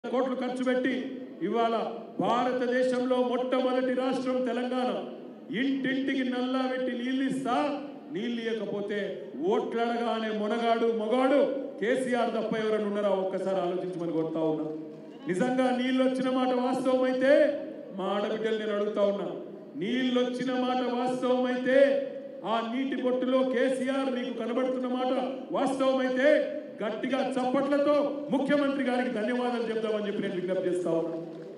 కోట్లు ఖర్చు పెట్టి ఇవాళ భారతదేశంలో మొట్టమొదటి రాష్ట్రం తెలంగాణ ఇంటింటికి నల్లా పెట్టి నీళ్ళు ఇస్తా నీళ్ళు ఇవ్వకపోతే ఓట్లడగానే మొనగాడు మొగాడు కేసీఆర్ తప్ప ఎవరైనా ఉన్నారా ఒక్కసారి ఆలోచించమని కోరుతా ఉన్నా నిజంగా నీళ్ళు వచ్చిన మాట వాస్తవం అయితే మా ఆడబిడ్డలు నేను అడుగుతా ఉన్నా నీళ్ళు వచ్చిన మాట వాస్తవం అయితే ఆ నీటి బొట్టులో కేసీఆర్ మీకు కనబడుతున్న మాట వాస్తవం అయితే గట్టిగా చప్పట్లతో ముఖ్యమంత్రి గారికి ధన్యవాదాలు చెప్తామని చెప్పి నేను విజ్ఞప్తి చేస్తా ఉన్నా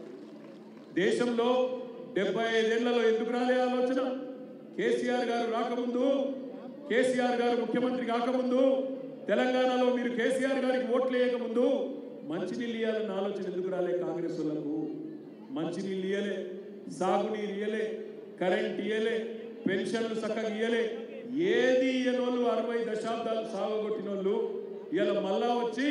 దేశంలో డెబ్బై ఐదేళ్లలో ఎందుకు రాలే ఆలోచన కేసీఆర్ గారు రాకముందు కేసీఆర్ గారు ముఖ్యమంత్రి కాకముందు తెలంగాణలో మీరు కేసీఆర్ గారికి ఓట్లు వేయకముందు మంచినీళ్ళు ఇవ్వాలన్న ఆలోచన ఎందుకు రాలే కాంగ్రెస్ వాళ్ళకు మంచినీళ్ళు ఇయ్యలే సాగునీరు ఇయ్యలే కరెంట్ ఇయ్యలే పెన్షన్లు చక్కగా ఇయ్యలే ఏది ఇయ్యనోళ్ళు అరవై దశాబ్దాలు సాగొట్టినోళ్ళు ఇలా మళ్ళా వచ్చి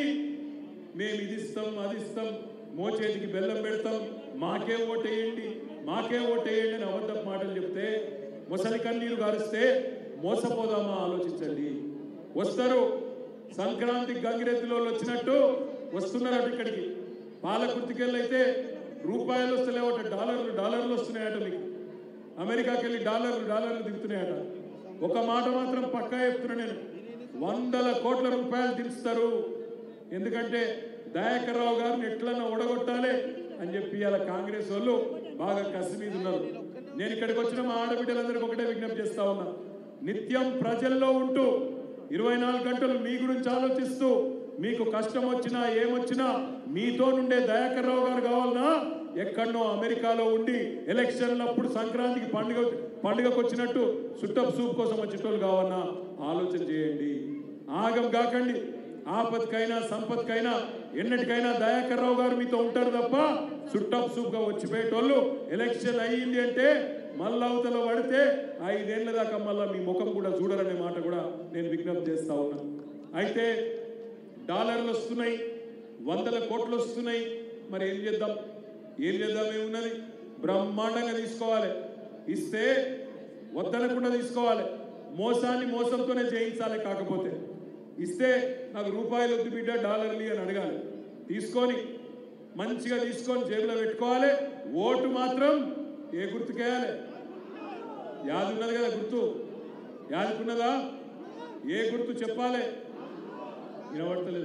మేము ఇది ఇస్తాం అది ఇస్తాం మోచేతికి బెల్లం పెడతాం మాకే ఓటేయండి మాకే ఓటేయండి అని అబద్ధపు మాటలు చెప్తే ముసలి కన్నీరు గారిస్తే మోసపోదామా ఆలోచించండి వస్తారు సంక్రాంతి గంగిరెద్దులో వచ్చినట్టు వస్తున్నారట ఇక్కడికి పాలకుర్తికెళ్ళైతే రూపాయలు వస్తలేవట డాలర్లు డాలర్లు వస్తున్నాయట మీకు అమెరికాకి వెళ్ళి డాలర్లు డాలర్లు దిగుతున్నాయట ఒక మాట మాత్రం పక్కా చెప్తున్నా నేను వందల కోట్ల రూపాయలు దించుతారు ఎందుకంటే దయాకర్ రావు గారిని ఎట్లన్నా ఓడగొట్టాలి అని చెప్పి ఇలా కాంగ్రెస్ వాళ్ళు బాగా కసి మీద ఉన్నారు నేను ఇక్కడికి వచ్చిన మా ఆడబిడ్డలందరికీ ఒకటే విజ్ఞప్తి చేస్తా ఉన్నా నిత్యం ప్రజల్లో ఉంటూ ఇరవై నాలుగు గంటలు మీ గురించి ఆలోచిస్తూ మీకు కష్టం వచ్చినా ఏమొచ్చినా మీతో నుండే దయాకర్ రావు గారు కావాలన్నా ఎక్కడనో అమెరికాలో ఉండి ఎలక్షన్లప్పుడు సంక్రాంతికి పండుగ పండుగకు వచ్చినట్టు సుట్టపు సూప్ కోసం వచ్చేటోళ్ళు కావాలన్నా ఆలోచన చేయండి ఆగం కాకండి ఆపత్కైనా సంపత్కైనా ఎన్నటికైనా దయాకర్ రావు గారు మీతో ఉంటారు తప్ప సుట్టపు సూప్గా వచ్చిపోయేటోళ్ళు ఎలక్షన్ అయ్యింది అంటే మళ్ళా అవతల పడితే ఐదేళ్ల దాకా మళ్ళా మీ ముఖం కూడా చూడరనే మాట కూడా నేను విజ్ఞప్తి చేస్తా ఉన్నా అయితే డాలర్లు వస్తున్నాయి వందల కోట్లు వస్తున్నాయి మరి ఏం చేద్దాం ఏం చేద్దాం ఏమున్నది బ్రహ్మాండంగా తీసుకోవాలి ఇస్తే వద్దనకుండా తీసుకోవాలి మోసాన్ని మోసంతోనే చేయించాలి కాకపోతే ఇస్తే నాకు రూపాయలు వద్దు బిడ్డ డాలర్లు అని అడగాలి తీసుకొని మంచిగా తీసుకొని జేబులో పెట్టుకోవాలి ఓటు మాత్రం ఏ గుర్తుకేయాలి యాది ఉన్నది కదా గుర్తు యాదుకున్నదా ఏ గుర్తు చెప్పాలి వినబడతలేదు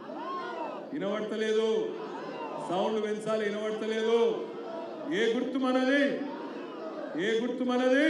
వినబడతలేదు సౌండ్ పెంచాలి వినబడతలేదు ఏ గుర్తు మనది ఏ గుర్తు మనది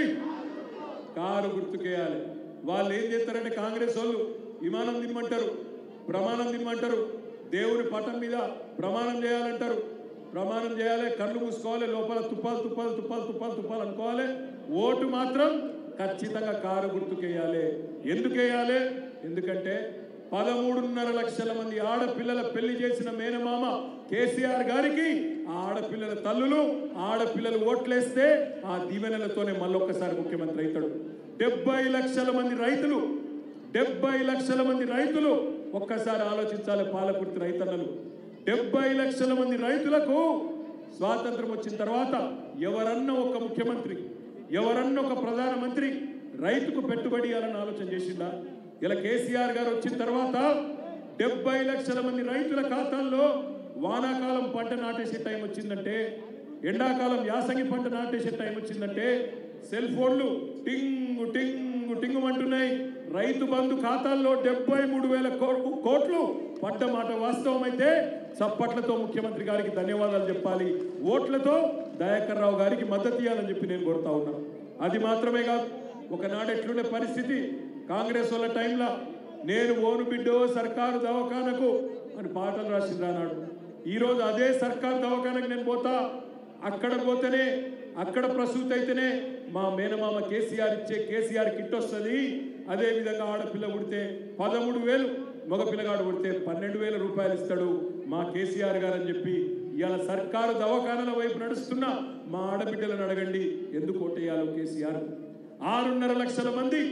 కారు గుర్తుకేయాలి వాళ్ళు ఏం చేస్తారంటే కాంగ్రెస్ వాళ్ళు విమానం తిమ్మంటారు ప్రమాణం తిమ్మంటారు దేవుని పటం మీద ప్రమాణం చేయాలంటారు ప్రమాణం చేయాలి కళ్ళు మూసుకోవాలి లోపల తుప్పాలు తుప్పాలు తుప్పాలు తుప్పాలు తుప్పాలు అనుకోవాలి ఓటు మాత్రం ఖచ్చితంగా కారు గుర్తుకేయాలి ఎందుకు వేయాలి ఎందుకంటే పదమూడున్నర లక్షల మంది ఆడపిల్లల పెళ్లి చేసిన మేనమామ కేసీఆర్ గారికి ఆ ఆడపిల్లల తల్లులు ఆడపిల్లలు ఓట్లేస్తే ఆ దీవెనలతోనే మళ్ళొక్కసారి ముఖ్యమంత్రి అవుతాడు డెబ్బై లక్షల మంది రైతులు డెబ్బై లక్షల మంది రైతులు ఒక్కసారి ఆలోచించాలి పాలకుర్తి రైతన్నలు డెబ్బై లక్షల మంది రైతులకు స్వాతంత్రం వచ్చిన తర్వాత ఎవరన్నా ఒక ముఖ్యమంత్రి ఎవరన్నా ఒక ప్రధానమంత్రి రైతుకు పెట్టుబడి ఇవ్వాలని ఆలోచన చేసిందా ఇలా కేసీఆర్ గారు వచ్చిన తర్వాత డెబ్బై లక్షల మంది రైతుల ఖాతాల్లో వానాకాలం పంట నాటేసే టైం వచ్చిందంటే ఎండాకాలం యాసంగి పంట నాటేసే టైం వచ్చిందంటే సెల్ ఫోన్లు టింగు టింగు టింగు అంటున్నాయి రైతు బంధు ఖాతాల్లో డెబ్బై మూడు వేల కో- కోట్లు పడ్డ మాట వాస్తవం అయితే చప్పట్లతో ముఖ్యమంత్రి గారికి ధన్యవాదాలు చెప్పాలి ఓట్లతో దయాకర్ రావు గారికి మద్దతు ఇవ్వాలని చెప్పి నేను కోరుతా ఉన్నా అది మాత్రమే కాదు ఒకనాడు ఎట్లుండే పరిస్థితి కాంగ్రెస్ వాళ్ళ టైంలో నేను ఓను బిడ్డో సర్కారు దవాఖానకు అని పాటలు రాసింది అన్నాడు ఈరోజు అదే సర్కారు దవాఖానకు నేను పోతా అక్కడ పోతేనే అక్కడ ప్రసూతి అయితేనే మా మేనమామ కేసీఆర్ ఇచ్చే కేసీఆర్ కిట్ వస్తుంది అదే విధంగా ఆడపిల్ల పుడితే పదమూడు వేలు మగ పిల్లగాడు పుడితే పన్నెండు వేల రూపాయలు ఇస్తాడు మా కేసీఆర్ గారు అని చెప్పి ఇవాళ సర్కారు దవాఖానల వైపు నడుస్తున్న మా ఆడబిడ్డలను అడగండి ఎందుకు ఓటేయాలో కేసీఆర్ ఆరున్నర లక్షల మంది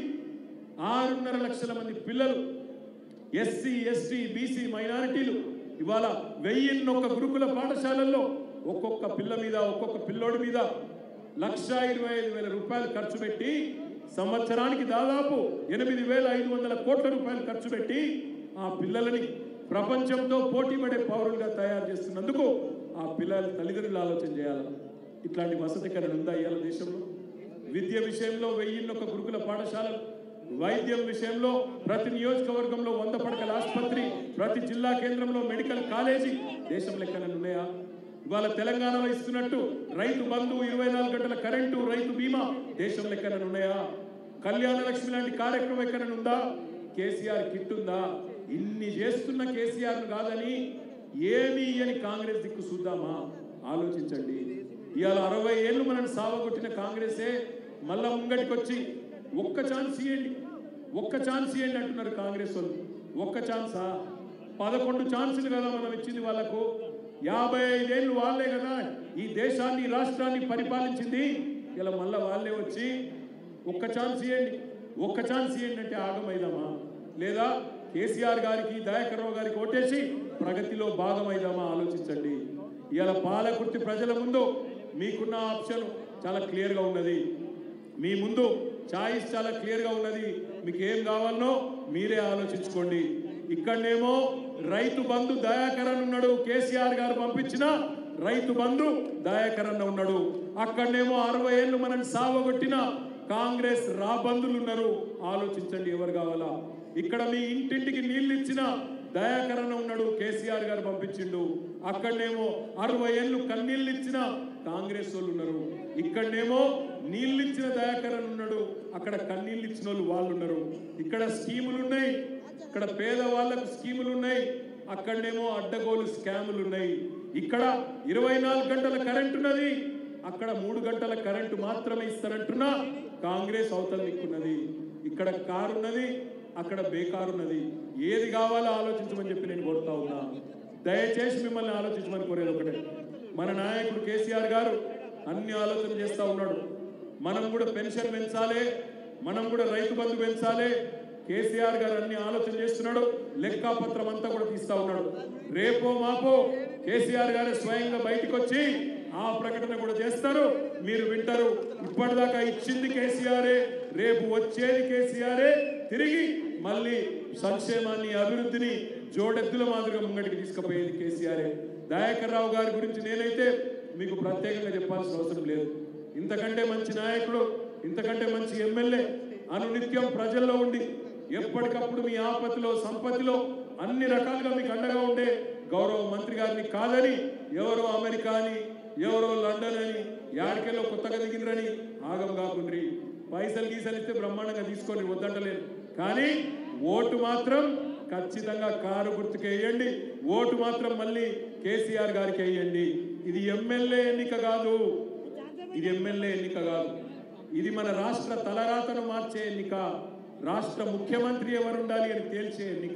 ఆరున్నర లక్షల మంది పిల్లలు ఎస్సీ ఎస్టీ బీసీ మైనారిటీలు ఇవాళ వెయ్యిన్నొక్క గురుకుల పాఠశాలల్లో ఒక్కొక్క పిల్ల మీద ఒక్కొక్క పిల్లోడి మీద లక్ష ఇరవై ఐదు వేల రూపాయలు ఖర్చు పెట్టి సంవత్సరానికి దాదాపు ఎనిమిది వేల ఐదు వందల కోట్ల రూపాయలు ఖర్చు పెట్టి ఆ పిల్లలని ప్రపంచంతో పోటీ పడే పౌరులుగా తయారు చేస్తున్నందుకు ఆ పిల్లల తల్లిదండ్రులు ఆలోచన చేయాలి ఇట్లాంటి వసతికరణ ఉందా ఇవాళ దేశంలో విద్య విషయంలో వెయ్యిన్నొక గురుకుల పాఠశాలలు వైద్యం విషయంలో ప్రతి నియోజకవర్గంలో వంద పడకల ఆసుపత్రి ప్రతి జిల్లా కేంద్రంలో మెడికల్ కాలేజీ దేశంలో ఎక్కడైనా ఉన్నాయా ఇవాళ తెలంగాణలో ఇస్తున్నట్టు రైతు బంధు ఇరవై నాలుగు గంటల కరెంటు రైతు బీమా దేశంలో ఎక్కడైనా ఉన్నాయా కళ్యాణ లక్ష్మి లాంటి కార్యక్రమం ఎక్కడైనా ఉందా కేసీఆర్ కిట్ ఉందా ఇన్ని చేస్తున్న కేసీఆర్ కాదని ఏమి అని కాంగ్రెస్ దిక్కు చూద్దామా ఆలోచించండి ఇవాళ అరవై ఏళ్ళు మనం సావగొట్టిన కాంగ్రెసే మళ్ళా ముంగటికి వచ్చి ఒక్క ఛాన్స్ ఇవ్వండి ఒక్క ఛాన్స్ ఇవ్వండి అంటున్నారు కాంగ్రెస్ వాళ్ళు ఒక్క ఛాన్సా పదకొండు ఛాన్సులు కదా మనం ఇచ్చింది వాళ్ళకు యాభై ఐదేళ్ళు వాళ్ళే కదా ఈ దేశాన్ని ఈ రాష్ట్రాన్ని పరిపాలించింది ఇలా మళ్ళా వాళ్ళే వచ్చి ఒక్క ఛాన్స్ ఇవ్వండి ఒక్క ఛాన్స్ ఇవ్వండి అంటే ఆగమైదామా లేదా కేసీఆర్ గారికి దయాకర్రావు గారికి ఓటేసి ప్రగతిలో భాగమైదామా ఆలోచించండి ఇవాళ పాలకుర్తి ప్రజల ముందు మీకున్న ఆప్షన్ చాలా క్లియర్గా ఉన్నది మీ ముందు చాయిస్ చాలా క్లియర్గా ఉన్నది మీకు ఏం కావాలనో మీరే ఆలోచించుకోండి ఇక్కడనేమో రైతు బంధు దయాకరన్ ఉన్నాడు కేసీఆర్ గారు పంపించిన రైతు బంధు దయాకరన్ ఉన్నాడు అక్కడనేమో అరవై ఏళ్ళు మనం సావగొట్టిన కాంగ్రెస్ రాబందులు ఉన్నారు ఆలోచించండి ఎవరు కావాలా ఇక్కడ మీ ఇంటింటికి నీళ్ళు ఇచ్చిన దయాకరణ ఉన్నాడు కేసీఆర్ గారు పంపించిండు అక్కడనేమో అరవై ఏళ్ళు కన్నీళ్ళు ఇచ్చిన కాంగ్రెస్ వాళ్ళు ఉన్నారు ఇక్కడనేమో నీళ్ళు ఇచ్చిన దయాకరణ ఉన్నాడు అక్కడ కన్నీళ్ళు ఇచ్చిన వాళ్ళు వాళ్ళు ఉన్నారు ఇక్కడ స్కీములు ఉన్నాయి ఇక్కడ పేదవాళ్లకు స్కీములు ఉన్నాయి అక్కడనేమో అడ్డగోలు స్కాములు ఉన్నాయి ఇక్కడ ఇరవై నాలుగు గంటల కరెంట్ ఉన్నది అక్కడ మూడు గంటల కరెంటు మాత్రమే ఇస్తారంటున్నా కాంగ్రెస్ అవతల దిక్కున్నది ఇక్కడ కారు ఉన్నది అక్కడ బేకారు ఉన్నది ఏది కావాలో ఆలోచించమని చెప్పి నేను కోరుతా ఉన్నా దయచేసి మిమ్మల్ని ఆలోచించమని కోరేది ఒకటే మన నాయకుడు కేసీఆర్ గారు అన్ని ఆలోచన చేస్తా ఉన్నాడు మనం కూడా పెన్షన్ పెంచాలి మనం కూడా రైతు బంధు పెంచాలి కేసీఆర్ గారు అన్ని ఆలోచన చేస్తున్నాడు లెక్కాపత్రం అంతా కూడా తీస్తా ఉన్నాడు రేపో మాపో కేసీఆర్ గారు స్వయంగా బయటకు వచ్చి ఆ ప్రకటన కూడా చేస్తారు మీరు వింటారు ఇప్పటిదాకా ఇచ్చింది కేసీఆరే రేపు వచ్చేది కేసీఆరే తిరిగి మళ్ళీ సంక్షేమాన్ని అభివృద్ధిని జోడెద్దుల మాదిరిగా ముంగటికి తీసుకుపోయేది కేసీఆరే దయాకర్ రావు గారి గురించి నేనైతే మీకు ప్రత్యేకంగా చెప్పాల్సిన అవసరం లేదు ఇంతకంటే మంచి నాయకుడు ఇంతకంటే మంచి ఎమ్మెల్యే అనునిత్యం ప్రజల్లో ఉండి ఎప్పటికప్పుడు మీ ఆపత్తిలో సంపత్తిలో అన్ని రకాలుగా మీకు అండగా ఉండే గౌరవ మంత్రి గారిని కాదని ఎవరో అమెరికా అని ఎవరో లండన్ అని యాడికెళ్ళో కొత్తగా దిగినరని ఆగం కాకుండ్రి పైసలు గీసలు ఇస్తే బ్రహ్మాండంగా తీసుకొని వద్దంటలేదు కానీ ఓటు మాత్రం ఖచ్చితంగా కారు గుర్తుకు వేయండి ఓటు మాత్రం మళ్ళీ కేసీఆర్ గారికి వేయండి ఇది ఎమ్మెల్యే ఎన్నిక కాదు ఇది ఎమ్మెల్యే ఎన్నిక కాదు ఇది మన రాష్ట్ర తలరాతను మార్చే ఎన్నిక రాష్ట్ర ముఖ్యమంత్రి ఎవరు ఉండాలి అని తేల్చే ఎన్నిక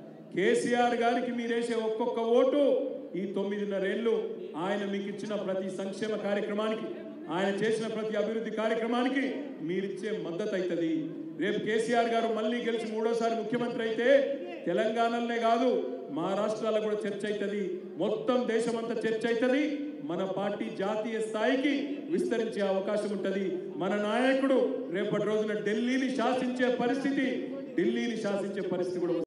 కేసీఆర్ గారికి మీరేసే ఒక్కొక్క ఓటు ఈ తొమ్మిదిన్నరేళ్ళు ఆయన మీకు ఇచ్చిన ప్రతి సంక్షేమ కార్యక్రమానికి ఆయన చేసిన ప్రతి అభివృద్ధి కార్యక్రమానికి మీరిచ్చే మద్దతు అవుతుంది రేపు కేసీఆర్ గారు మళ్ళీ గెలిచి మూడోసారి ముఖ్యమంత్రి అయితే తెలంగాణలోనే కాదు మహారాష్ట్రాలో కూడా చర్చ అవుతుంది మొత్తం దేశమంతా చర్చ అవుతుంది మన పార్టీ జాతీయ స్థాయికి విస్తరించే అవకాశం ఉంటుంది మన నాయకుడు రేపటి రోజున ఢిల్లీని శాసించే పరిస్థితి ఢిల్లీని శాసించే పరిస్థితి కూడా